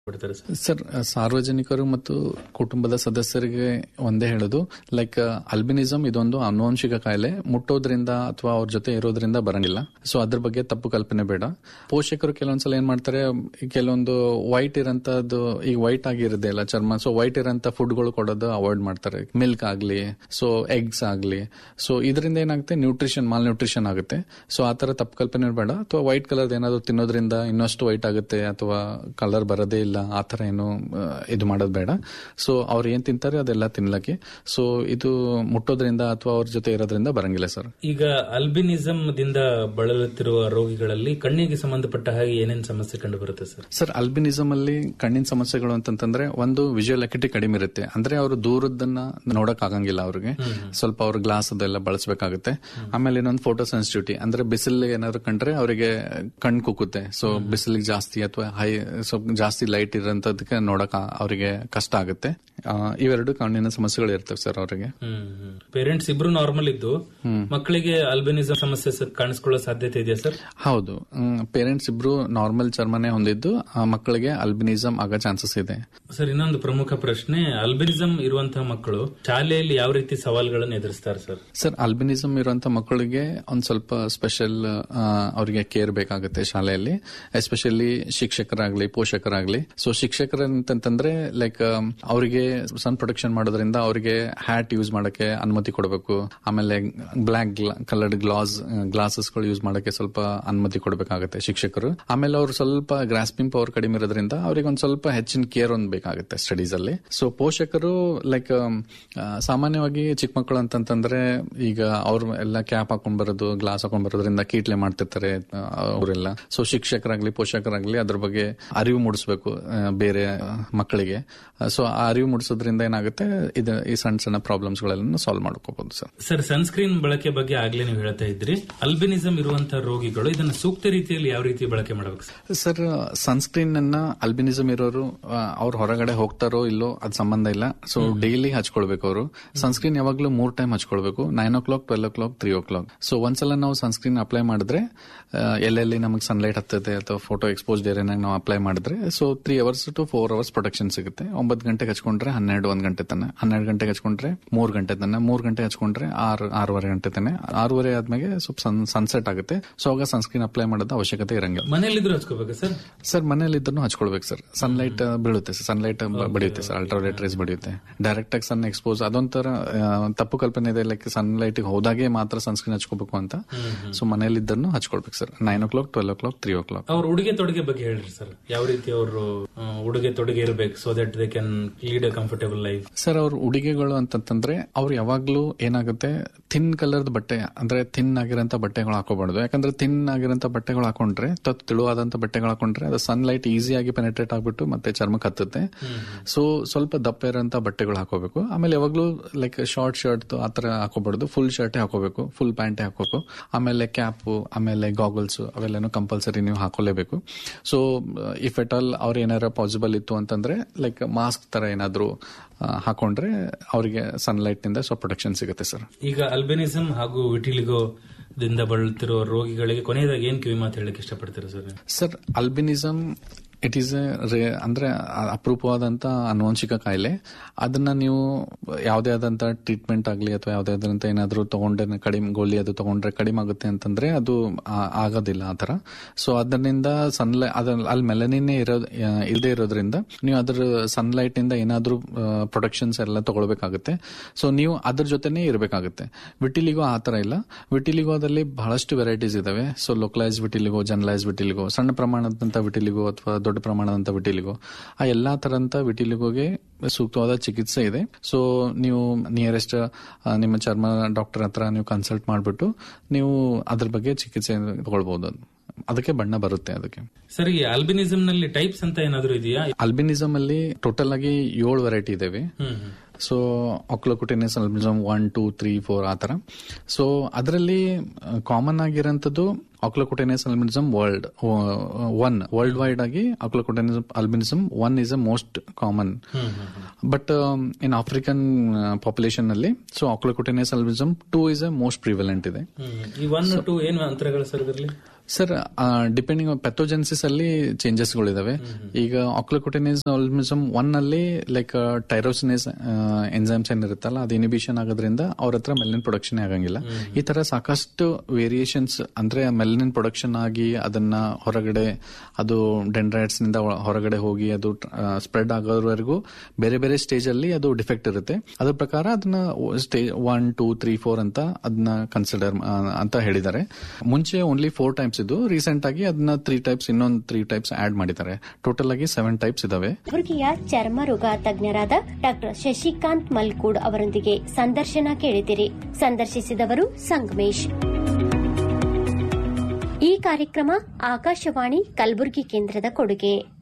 ಬಿಡ್ತಾರೆ sir sir ಸಾರ್ವಜನಿಕರು ಮತ್ತು ಕುಟುಂಬದ ಸದಸ್ಯರಿಗೆ ಒಂದೇ ಹೇಳೋದು ಲೈಕ್ ಅಲ್ಬಿನಿಸಮ್ ಇದೊಂದು ಆನುವಂಶಿಕ ಕಾಯಿಲೆ ಮುಟ್ಟೋದ್ರಿಂದ ಅಥವಾ ಅವ್ರ ಜೊತೆ ಇರೋದ್ರಿಂದ ಬರಂಗಿಲ್ಲ ಸೊ ಅದ್ರ ಬಗ್ಗೆ ತಪ್ಪು ಕಲ್ಪನೆ ಬೇಡ ಪೋಷಕರು ಕೆಲವೊಂದ್ಸಲ ಏನ್ ಮಾಡ್ತಾರೆ ಕೆಲವೊಂದು ವೈಟ್ ಇರಂತದ್ದು ಈಗ ವೈಟ್ ಆಗಿರುತ್ತೆ ಅಲ್ಲ ಚರ್ಮ ಸೊ ವೈಟ್ ಇರೋಂತ ಫುಡ್ಗಳು ಕೊಡೋದು ಅವಾಯ್ಡ್ ಮಾಡ್ತಾರೆ ಮಿಲ್ಕ್ ಆಗ್ಲಿ ಸೊ ಎಗ್ಸ್ ಆಗ್ಲಿ ಸೊ ಇದರಿಂದ ಏನಾಗುತ್ತೆ ನ್ಯೂಟ್ರಿಷನ್ ಮಾಲ್ ನ್ಯೂಟ್ರಿಷನ್ ಆಗುತ್ತೆ ಸೊ ಆ ತರ ತಪ್ಪು ಕಲ್ಪನೆ ಬೇಡ ಅಥವಾ ವೈಟ್ ಕಲರ್ ಏನಾದ್ರು ತಿನ್ನೋದ್ರಿಂದ ಇನ್ನಷ್ಟು ವೈಟ್ ಆಗುತ್ತೆ ಅಥವಾ ಕಲರ್ ಬರೋದೇ ಇಲ್ಲ ಆ ತರ ಏನು ಆ, ಇದು ಮಾಡೋದು ಬೇಡ ಸೊ ಅವ್ರು ಏನ್ ತಿಂತಾರೆ ಅದೆಲ್ಲ ತಿನ್ಲಕ್ಕೆ ಸೊ ಇದು ಮುಟ್ಟೋದ್ರಿಂದ ಅಥವಾ ಅವ್ರ ಜೊತೆ ಇರೋದ್ರಿಂದ ಬರಂಗಿಲ್ಲ ಸರ್ ಈಗ ಅಲ್ಬಿನಿಸಮ್ ದಿಂದ ಬಳಲುತ್ತಿರುವ ರೋಗಿಗಳಲ್ಲಿ ಕಣ್ಣಿಗೆ ಸಂಬಂಧಪಟ್ಟ ಹಾಗೆ ಏನೇನ್ ಸಮಸ್ಯೆ ಕಂಡು ಬರುತ್ತೆ ಸರ್ ಸರ್ ಅಲ್ಬಿನಿಸಮ್ ಅಲ್ಲಿ ಕಣ್ಣಿನ ಸಮಸ್ಯೆಗಳು ಅಂತಂತಂದ್ರೆ ಒಂದು ವಿಜುವಲ್ ಅಕಿಟಿ ಕಡಿಮೆ ಇರುತ್ತೆ ಅಂದ್ರೆ ಅವರು ದೂರದನ್ನ ನೋಡಕ್ ಆಗಂಗಿಲ್ಲ ಅವ್ರಿಗೆ ಸ್ವಲ್ಪ ಅವ್ರ ಗ್ಲಾಸ್ ಅದೆಲ್ಲ ಬಳಸಬೇಕಾಗುತ್ತೆ ಆಮೇಲೆ ಇನ್ನೊಂದು ಫೋಟೋ ಸೆನ್ಸಿಟಿವಿಟಿ ಅಂದ್ರೆ ಬಿಸಿಲು ಏನಾದ್ರು ಕಂಡ್ರೆ ಅವರಿಗೆ ಕಣ್ ಕುಕ್ಕುತ್ತೆ ಸೊ ಬಿಸಿಲಿಗೆ ಜಾಸ್ತಿ ಅಥವಾ ಹೈ ಸ್ವಲ್ಪ ಜಾಸ್ತಿ ಲೈಟ್ ಇರೋಂಥದಕ್ಕೆ ನೋಡಕ್ ಆ- ಅವರಿಗೆ ಕಷ್ಟ ಆಗುತ್ತೆ ಆ, ಇವೆರಡು ಕಣ್ಣಿನ ಸಮಸ್ಯೆಗಳು ಇರ್ತವೆ ಸರ್ ಅವರಿಗೆ ಪೇರೆಂಟ್ಸ್ ಇಬ್ರು ನಾರ್ಮಲ್ ಇದ್ದು ಮಕ್ಕಳಿಗೆ ಅಲ್ಬಿನಿಸಮ್ ಸಮಸ್ಯೆ ಸ- ಕಾಣಿಸ್ಕೊಳ್ಳೋ ಸಾಧ್ಯತೆ ಇದೆಯಾ ಸರ್ ಹೌದು ಪೇರೆಂಟ್ಸ್ ಇಬ್ರು ನಾರ್ಮಲ್ ಚರ್ಮನೆ ಹೊಂದಿದ್ದು ಆ ಮಕ್ಕಳಿಗೆ ಅಲ್ಬಿನಿಸಮ್ ಆಗೋ ಚಾನ್ಸಸ್ ಇದೆ ಸರ್ ಇನ್ನೊಂದು ಪ್ರಮುಖ ಪ್ರಶ್ನೆ ಅಲ್ಬಿನಿಸಮ್ ಇರುವಂತಹ ಮಕ್ಕಳು ಶಾಲೆಯಲ್ಲಿ ಯಾವ ರೀತಿ ಸವಾಲುಗಳನ್ನು ಎದುರಿಸ್ತಾರೆ ಸರ್ ಸರ್ ಅಲ್ಬಿನಿಸಮ್ ಇರುವಂತ ಮಕ್ಕಳಿಗೆ ಒಂದ್ ಸ್ವಲ್ಪ ಸ್ಪೆಷಲ್ ಅವರಿಗೆ ಕೇರ್ ಬೇಕಾಗುತ್ತೆ ಶಾಲೆಯಲ್ಲಿ ಎಸ್ಪೆಷಲಿ ಶಿಕ್ಷಕರಾಗ್ಲಿ ಪೋಷಕರಾಗ್ಲಿ ಸೊ ಶಿಕ್ಷಕರ ಅಂತಂದ್ರೆ ಲೈಕ್ ಅವರಿಗೆ ಸನ್ ಪ್ರೊಟೆಕ್ಷನ್ ಮಾಡೋದ್ರಿಂದ ಅವರಿಗೆ ಹ್ಯಾಟ್ ಯೂಸ್ ಮಾಡಕ್ಕೆ ಅನುಮತಿ ಕೊಡಬೇಕು ಆಮೇಲೆ ಬ್ಲಾಕ್ ಕಲರ್ಡ್ ಗ್ಲಾಸ್ ಗ್ಲಾಸಸ್ ಗಳು ಯೂಸ್ ಮಾಡಕ್ಕೆ ಸ್ವಲ್ಪ ಅನುಮತಿ ಕೊಡಬೇಕಾಗುತ್ತೆ ಶಿಕ್ಷಕರು ಆಮೇಲೆ ಅವ್ರು ಸ್ವಲ್ಪ ಗ್ರಾಸ್ಪಿಂಗ್ ಪವರ್ ಕಡಿಮೆ ಇರೋದ್ರಿಂದ ಅವ್ರಿಗೆ ಒಂದ್ ಸ್ವಲ್ಪ ಹೆಚ್ಚಿನ ಕೇರ್ ಒಂದು ಬೇಕಾಗುತ್ತೆ ಸ್ಟಡೀಸ್ ಅಲ್ಲಿ ಸೊ ಪೋಷಕರು ಲೈಕ್ ಸಾಮಾನ್ಯವಾಗಿ ಚಿಕ್ಕ ಮಕ್ಕಳು ಅಂತಂತಂದ್ರೆ ಈಗ ಅವ್ರು ಎಲ್ಲ ಕ್ಯಾಪ್ ಹಾಕೊಂಡ್ ಬರೋದು ಗ್ಲಾಸ್ ಹಾಕೊಂಡ್ ಬರೋದ್ರಿಂದ ಕೀಟ್ಲೆ ಮಾಡ್ತಿರ್ತಾರೆ ಆ, ಅವರೆಲ್ಲ ಸೊ ಶಿಕ್ಷಕರಾಗ್ಲಿ ಪೋಷಕರಾಗ್ಲಿ ಅದ್ರ ಬಗ್ಗೆ ಅರಿವು ಮೂಡಿಸ್ಬೇಕು ಆ, ಬೇರೆ ಆ, ಮಕ್ಕಳಿಗೆ ಸೊ ಆ ಅರಿವು ಮೂಡಿಸೋದ್ರಿಂದ ಏನಾಗುತ್ತೆ ಇದು ಈ ಸಣ್ಣ ಸಣ್ಣ ಪ್ರಾಬ್ಲಮ್ಸ್ ಗಳೆಲ್ಲ ಸಾಲ್ವ್ ಮಾಡ್ಕೋಬಹುದು ಸರ್ ಸರ್ ಸನ್ಸ್ಕ್ರೀನ್ ಬಳಕೆ ಬಗ್ಗೆ ಆಗ್ಲೇ ನೀವು ಹೇಳ್ತಾ ಇದ್ರಿ ಅಲ್ಬಿನಿಸಮ್ ಇರುವಂತಹ ರೋಗಿಗಳು ಇದನ್ನ ಸೂಕ್ತ ರೀತಿಯಲ್ಲಿ ಯಾವ ರೀತಿ ಬಳಕೆ ಮಾಡಬೇಕು ಸರ್ ಸರ್ ಸನ್ಸ್ಕ್ರೀನ್ ಅನ್ನ ಅಲ್ಬಿನಿಸಮ್ ಇರೋರು ಅವ್ರು ಹೊರಗಡೆ ಹೋಗ್ತಾರೋ ಇಲ್ಲೋ ಅದ್ ಸಂಬಂಧ ಇಲ್ಲ ಸೊ ಡೈಲಿ ಹಚ್ಕೊಳ್ಬೇಕು ಅವರು ಸನ್ಸ್ಕ್ರೀನ್ ಯಾವಾಗ್ಲೂ ಮೂರ್ ಟೈಮ್ ಹಚ್ಕೊಳ್ಬೇಕು nine o'clock twelve o'clock three o'clock so ಒಂದ್ಸಲ ನಾವು ಸನ್ಸ್ಕ್ರೀನ್ ಅಪ್ಲೈ ಮಾಡಿದ್ರೆ ಆ, ಎಲ್ಲೆಲ್ಲಿ ನಮಗೆ ಸನ್ಲೈಟ್ ಹತ್ತದೆ ಅಥವಾ ಫೋಟೋ ಎಕ್ಸ್ಪೋಸ್ ಏರಿಯಾನಾಗ ನಾವು ಅಪ್ಲೈ ಮಾಡಿದ್ರೆ so three hours to four hours protection ಸಿಗುತ್ತೆ ಒಂಬತ್ತು ಗಂಟೆಗೆ ಹಚ್ಕೊಂಡ್ರೆ ಹನ್ನೆರಡು ಒಂದ್ ಗಂಟೆ ತನ ಹನ್ನೆರಡು ಗಂಟೆಗೆ ಹಚ್ಕೊಂಡ್ರೆ ಮೂರ್ ಗಂಟೆ ತನ ಮೂರ್ ಗಂಟೆ ಹಚ್ಕೊಂಡ್ರೆ ಆರು ಆರೂವರೆ ಗಂಟೆ ತನ ಆರೂವರೆ ಆದ್ಮೇಲೆ ಸ್ವಲ್ಪ ಸನ್ಸೆಟ್ ಆಗುತ್ತೆ ಸೊ ಆಗ ಸನ್ಸ್ಕ್ರೀನ್ ಅಪ್ಲೈ ಮಾಡೋದು ಅವಶ್ಯಕತೆ ಇರಂಗಿಲ್ಲ ಮನೆಯಲ್ಲಿದ್ರು ಹಚ್ಕೋಬೇಕಾ ಸರ್ ಸರ್ ಮನೇಲಿ ಇದ್ರೂ ಹಚ್ಕೊಳ್ಬೇಕು ಸರ್ ಸನ್ಲೈಟ್ ಬೀಳುತ್ತೆ ಸರ್ ಸನ್ಲೈಟ್ ಬಡಿಯುತ್ತೆ ಸರ್ ಅಲ್ಟ್ರಾವೈಲೆಟ್ ರೇಸ್ ಬಡಿಯುತ್ತೆ ಡೈರೆಕ್ಟ್ ಆಗಿ ಸನ್ ಎಕ್ಸ್ಪೋಸ್ ಅದೊಂಥರ ಆ, ತಪ್ಪು ಕಲ್ಪನೆ ಇದೆ ಲೈಕ್ ಸನ್ಲೈಟ್ ಹೋದಾಗೆ ಮಾತ್ರ ಸನ್ಸ್ಕ್ರೀನ್ ಹಚ್ಕೋಬೇಕು ಅಂತ ಸೊ ಮನೇಲಿ ಇದ್ದನ್ನು ಹಚ್ಕೊಳ್ಬೇಕು sir nine o'clock twelve o'clock three o'clock ಅವ್ರ ಉಡುಗೆ ತೊಡುಗೆ ಬಗ್ಗೆ ಹೇಳ್ರಿ ಸರ್ ಯಾವ ರೀತಿ ಅವರು ಉಡುಗೆ ತೊಡುಗೆ ಇರಬೇಕು so that they can lead a comfortable life sir ಅವ್ರ ಉಡುಗೆಗಳು ಅಂತಂತಂದ್ರೆ ಅವ್ರು ಯಾವಾಗ್ಲೂ ಏನಾಗುತ್ತೆ ಥಿನ್ ಕಲರ್ದ ಬಟ್ಟೆ ಅಂದ್ರೆ ಥಿನ್ ಆಗಿರೋಂಥ ಬಟ್ಟೆಗಳು ಹಾಕೋಬಾರ್ದು ಯಾಕಂದ್ರೆ ಥಿನ್ ಆಗಿರೋಂಥ ಬಟ್ಟೆಗಳು ಹಾಕೊಂಡ್ರೆ ತತ್ ತಿಳುವಾದಂಥ ಬಟ್ಟೆಗಳು ಹಾಕೊಂಡ್ರೆ ಅದು ಸನ್ಲೈಟ್ ಈಸಿಯಾಗಿ ಪೆನೆಟ್ರೇಟ್ ಆಗ್ಬಿಟ್ಟು ಮತ್ತೆ ಚರ್ಮಕ್ಕೆ ಹತ್ತುತ್ತೆ ಸೊ ಸ್ವಲ್ಪ ದಪ್ಪ ಇರೋಂಥ ಬಟ್ಟೆಗಳು ಹಾಕೋಬೇಕು ಆಮೇಲೆ ಯಾವಾಗ್ಲೂ ಲೈಕ್ ಶಾರ್ಟ್ ಶರ್ಟ್ ಆತರ ಹಾಕೋಬಾರ್ದು ಫುಲ್ ಶರ್ಟೇ ಹಾಕೋಬೇಕು ಫುಲ್ ಪ್ಯಾಂಟೇ ಹಾಕೋಬೇಕು ಆಮೇಲೆ ಕ್ಯಾಪ್ ಆಮೇಲೆ ಗಾಗಲ್ಸ್ ಅವೆಲ್ಲನೂ ಕಂಪಲ್ಸರಿ ನೀವು ಹಾಕೊಳ್ಳೇಬೇಕು ಸೊ ಇಫ್ ಎಟ್ ಆಲ್ ಅವ್ರು ಏನಾರ ಪಾಸಿಬಲ್ ಇತ್ತು ಅಂತಂದ್ರೆ ಲೈಕ್ ಮಾಸ್ಕ್ ತರ ಏನಾದ್ರು ಆ, ಹಾಕೊಂಡ್ರೆ ಅವರಿಗೆ ಸನ್ಲೈಟ್ ನಿಂದ ಸ್ವಲ್ಪ ಪ್ರೊಟೆಕ್ಷನ್ ಸಿಗುತ್ತೆ ಸರ್ ಈಗ ಅಲ್ಬಿನಿಸಮ್ ಹಾಗೂ ವಿಟಿಲಿಗೋ ದಿಂದ ಬಳಲ್ತಿರೋ ರೋಗಿಗಳಿಗೆ ಕೊನೆಯದಾಗಿ ಏನ್ ಕಿವಿ ಮಾತು ಹೇಳಕ್ ಇಷ್ಟಪಡ್ತೀರಾ sir sir albinism it is a ಅಂದ್ರೆ ಅ- ಅಪರೂಪವಾದಂತ ಆನುವಂಶಿಕ ಕಾಯಿಲೆ ಅದನ್ನ ನೀವು ಯಾವುದೇ ಆದಂತ ಟ್ರೀಟ್ಮೆಂಟ್ ಆಗಲಿ ಅಥವಾ ಯಾವುದೇ ಆದಂತ ಏನಾದರೂ ತಗೊಂಡ್ರೆ ಕಡಿಮೆ ಗೋಲಿ ಅದು ತಗೊಂಡ್ರೆ ಕಡಿಮೆ ಆಗುತ್ತೆ ಅಂತಂದ್ರೆ ಅದು ಆ- ಆಗೋದಿಲ್ಲ ಆ ಥರ ಸೊ ಅದರಿಂದ ಸನ್ಲೈ ಅದ ಅಲ್ಲಿ ಮೆಲನಿನೇ ಇರೋದು ಇಲ್ಲದೆ ಇರೋದ್ರಿಂದ ನೀವು ಅದ್ರ ಸನ್ಲೈಟ್ ನಿಂದ ಏನಾದರೂ ಪ್ರೊಟೆಕ್ಷನ್ಸ್ ಎಲ್ಲ ತಗೊಳ್ಬೇಕಾಗುತ್ತೆ ಸೊ ನೀವು ಅದ್ರ ಜೊತೆನೇ ಇರಬೇಕಾಗುತ್ತೆ ವಿಟಿಲಿಗೋ ಆ ಥರ ಇಲ್ಲ ವಿಟಿಲಿಗೋದಲ್ಲಿ ಬಹಳಷ್ಟು ವೆರೈಟೀಸ್ ಇದಾವೆ so localised vitiligo generalised vitiligo ಸಣ್ಣ ಪ್ರಮಾಣದಂತ ವಿಟಿಲಿಗೋ ಅಥವಾ ದೊಡ್ಡ ಪ್ರಮಾಣದಂತ ವಿಟಿಲಿಗೋ ಆ ಎಲ್ಲಾ ತರಂತ ವಿಟಿಲಿಗೋಗೆ ಸೂಕ್ತವಾದ ಚಿಕಿತ್ಸೆ ಇದೆ ಸೊ ನೀವು ನಿಯರೆಸ್ಟ್ ನಿಮ್ಮ ಚರ್ಮ ಡಾಕ್ಟರ್ ಹತ್ರ ನೀವು ಕನ್ಸಲ್ಟ್ ಮಾಡಿಬಿಟ್ಟು ನೀವು ಅದ್ರ ಬಗ್ಗೆ ಚಿಕಿತ್ಸೆ ತಗೊಳ್ಬಹುದು ಅದಕ್ಕೆ ಬಣ್ಣ ಬರುತ್ತೆ ಅದಕ್ಕೆ ಸರ್ ಈ ಅಲ್ಬಿನಿಸಮ್ ನಲ್ಲಿ ಟೈಪ್ಸ್ ಅಂತ ಏನಾದ್ರು ಇದೆಯಾ ಅಲ್ಬಿನಿಸಮ್ ಅಲ್ಲಿ ಟೋಟಲ್ ಆಗಿ ಏಳು ವೆರೈಟಿ ಇದಾವೆ hmm hmm. So oculocutaneous albinism one two three four ಆ ಥರ ಸೊ ಅದರಲ್ಲಿ ಕಾಮನ್ ಆಗಿರೋಂಥದ್ದು oculocutaneous albinism world one worldwide ಆಗಿ oculocutaneous albinism one is a most common but in African population ಅಲ್ಲಿ so oculocutaneous albinism two is a most prevalent ಇದೆ hmm. ಈ one two ಏನ್ ಅಂತರಗಳು ಸರ್ ಇದರಲ್ಲಿ sir depending pathogenesis ಅಲ್ಲಿ changes ಗಳಿದಾವೆ ಈಗ ಆಕ್ಲೋಕೊಟಿನೇಸ್ ಆಲ್ಮಿಸಮ್ ಒನ್ ಅಲ್ಲಿ ಲೈಕ್ ಟೈರೋಸಿನೇಸ್ ಎನ್ಸೈಮ್ಸ್ ಏನಿರುತ್ತಲ್ಲ ಅದು ಇನಿಬಿಷನ್ ಆಗೋದ್ರಿಂದ ಅವ್ರ ಹತ್ರ ಮೆಲನಿನ್ ಪ್ರೊಡಕ್ಷನ್ ಆಗಂಗಿಲ್ಲ ಈ ತರ ಸಾಕಷ್ಟು ವೇರಿಯೇಷನ್ಸ್ ಅಂದ್ರೆ ಮೆಲನಿನ್ ಪ್ರೊಡಕ್ಷನ್ ಆಗಿ ಅದನ್ನ ಹೊರಗಡೆ ಅದು ಡೆಂಡ್ರೈಟ್ಸ್ ನಿಂದ ಒಳ- ಹೊರಗಡೆ ಹೋಗಿ ಅದು ಸ್ಪ್ರೆಡ್ ಆಗೋವರೆಗೂ ಬೇರೆ ಬೇರೆ ಸ್ಟೇಜ್ ಅಲ್ಲಿ ಅದು ಡಿಫೆಕ್ಟ್ ಇರುತ್ತೆ ಅದ್ರ ಪ್ರಕಾರ ಅದನ್ನ stage one two three four ಅಂತ ಅದನ್ನ ಕನ್ಸಿಡರ್ ಅಂತ ಹೇಳಿದ್ದಾರೆ ಮುಂಚೆ ಓನ್ಲಿ ಫೋರ್ ಟೈಪ್ಸ್ ಇದು ರೀಸೆಂಟ್ ಆಗಿ ಅದನ್ನ ತ್ರೀ ಟೈಪ್ಸ್ ಇನ್ನೊಂದು ತ್ರೀ ಟೈಪ್ಸ್ ಆಡ್ ಮಾಡಿದ್ದಾರೆ ಟೋಟಲ್ ಆಗಿ ಸೆವೆನ್ ಟೈಪ್ಸ್ ಇದಾವೆ ಕಲಬುರಗಿಯ ಚರ್ಮ ರೋಗ ತಜ್ಞರಾದ ಡಾಕ್ಟರ್ ಶಶಿಕಾಂತ್ ಮಲ್ಕೂಡ್ ಅವರೊಂದಿಗೆ ಸಂದರ್ಶನ ಕೇಳಿದಿರಿ ಸಂದರ್ಶಿಸಿದವರು ಸಂಗಮೇಶ್ ಈ ಕಾರ್ಯಕ್ರಮ ಆಕಾಶವಾಣಿ ಕಲಬುರಗಿ ಕೇಂದ್ರದ ಕೊಡುಗೆ